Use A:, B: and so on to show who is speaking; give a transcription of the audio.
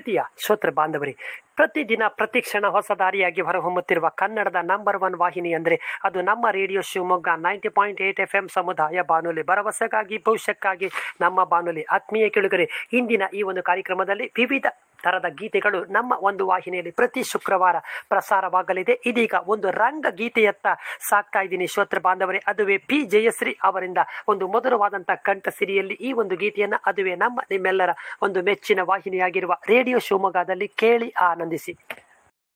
A: ಪ್ರೀತಿಯ ಶ್ರೋತೃ ಬಾಂಧವರೇ ಪ್ರತಿದಿನ ಪ್ರತಿ ಕ್ಷಣ ಹೊಸ ದಾರಿಯಾಗಿ ಹೊರಹೊಮ್ಮುತ್ತಿರುವ ಕನ್ನಡದ ನಂಬರ್ ಒನ್ ವಾಹಿನಿ ಅಂದರೆ ಅದು ನಮ್ಮ radio Shivamogga ninety point eight F M ಸಮುದಾಯ ಬಾನುಲಿ ಭರವಸೆಗಾಗಿ ಭವಿಷ್ಯಕ್ಕಾಗಿ ನಮ್ಮ ಬಾನುಲಿ ಆತ್ಮೀಯ ಕೆಳುಗರೆ ಇಂದಿನ ಈ ಒಂದು ಕಾರ್ಯಕ್ರಮದಲ್ಲಿ ವಿವಿಧ ತರದ ಗೀತೆಗಳು ನಮ್ಮ ಒಂದು ವಾಹಿನಿಯಲ್ಲಿ ಪ್ರತಿ ಶುಕ್ರವಾರ ಪ್ರಸಾರವಾಗಲಿದೆ ಇದೀಗ ಒಂದು ರಂಗ ಗೀತೆಯತ್ತ ಸಾಕ್ತಾ ಇದ್ದೀನಿ ಶ್ರೋತೃ ಬಾಂಧವರೇ ಅದುವೇ ಪಿ ಜಯಶ್ರೀ ಅವರಿಂದ ಒಂದು ಮಧುರವಾದಂಥ ಕಂಠಸಿರಿಯಲ್ಲಿ ಈ ಒಂದು ಗೀತೆಯನ್ನ ಅದುವೇ ನಮ್ಮ ನಿಮ್ಮೆಲ್ಲರ ಒಂದು ಮೆಚ್ಚಿನ ವಾಹಿನಿಯಾಗಿರುವ ರೇಡಿಯೋ ಶಿವಮೊಗ್ಗದಲ್ಲಿ ಕೇಳಿ ಆನಂದಿಸಿ